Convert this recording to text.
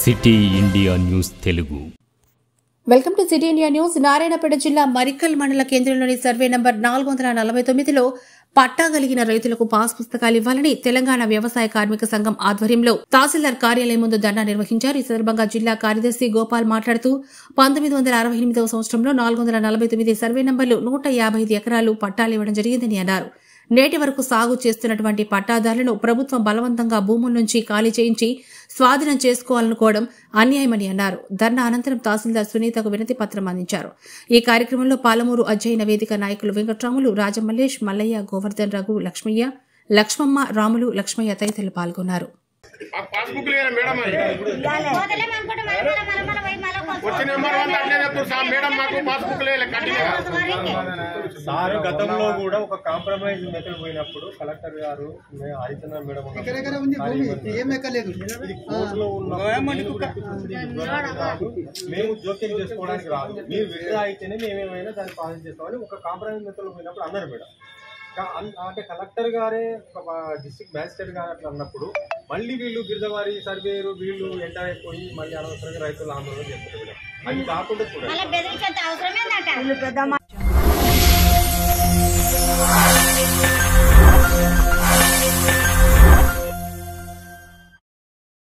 City India news Telugu welcome to city India news Narayanpet జిల్లా మరికల్ మండల కేంద్రంలోని సర్వే నంబర్ నాలుగు వందల నలభై తొమ్మిదిలో పట్టా కలిగిన రైతులకు పాస్ పుస్తకాలు ఇవ్వాలని తెలంగాణ వ్యవసాయ కార్మిక సంఘం ఆధ్వర్యంలో తహసీల్దార్ కార్యాలయం ముందు ధర్నా నిర్వహించారు ఈ సందర్భంగా జిల్లా కార్యదర్శి గోపాల్ మాట్లాడుతూ పంతొమ్మిది వందల అరవై ఎనిమిదవ సంవత్సరంలో నాలుగు వందల నలభై తొమ్మిది సర్వే నంబర్లు నూట యాభై ఐదు ఎకరాలు పట్టాలు ఇవ్వడం జరిగిందని అన్నారు నేటి వరకు సాగు చేస్తున్నటువంటి పట్టాదారులను ప్రభుత్వం బలవంతంగా భూముల నుంచి ఖాళీ చేయించి స్వాధీనం చేసుకోవాలనుకోవడం అన్యాయమని అన్నారు ధర్నా అనంతరం తహసీల్దార్ సునీతకు వినతి పత్రం అందించారు ఈ కార్యక్రమంలో పాలమూరు అధ్యయన వేదిక నాయకులు వెంకట్రాములు రాజమల్లేష్ మల్లయ్య గోవర్ధన్ రఘు లక్ష్మయ్య లక్ష్మమ్మ రాములు లక్ష్మయ్య తదితరులు పాల్గొన్నారు ఆ పాస్బుక్ లేదా మేడం అది పోతలేమనుకుంటే మళ్ళీ మళ్ళీ మళ్ళీ మళ్ళీ పోయి మళ్ళీ కొనుక్కో. వచ్చి నెంబర్ వన్ అట్లే చెప్తారు సార్ మేడం మాకు పాస్బుక్ లేదు కంటిన్యూ సార్ గతంలో కూడా ఒక కాంప్రమైజ్ మెథడ్ పోయినప్పుడు కలెక్టర్ గారు మే- హరిచంద్ర మేడం ఉన్నప్పుడు ఎక్కడ ఉంది భూమి ఏం ఎక్కలేదు ఇది కోర్టులో ఉన్న నేను కూడా ఇది వివరాలు కాదు. మేము జోక్యం చేసుకోవడానికి రాదు మీరు విడుదల అయితేనే మేమేమైనా దాన్ని పాలన చేస్తామని ఒక కాంప్రమైజ్ మెథడ్ పోయినప్పుడు అన్నారు మేడం కా- అన్- అంటే కలెక్టర్ గారే ఒక డిస్ట్రిక్ట్ మ్యాజిస్ట్రేట్ గారు అట్లా అన్నప్పుడు మళ్ళీ వీళ్ళు గిరిజవారి సర్వేరు వీళ్ళు ఎంటర్ అయిపోయి మళ్ళీ అనవసరంగా రైతులు ఆందోళన చేస్తారు మేడం అది కాకుండా చూడండి మళ్ళీ బెదిరించేంత అవసరమేందట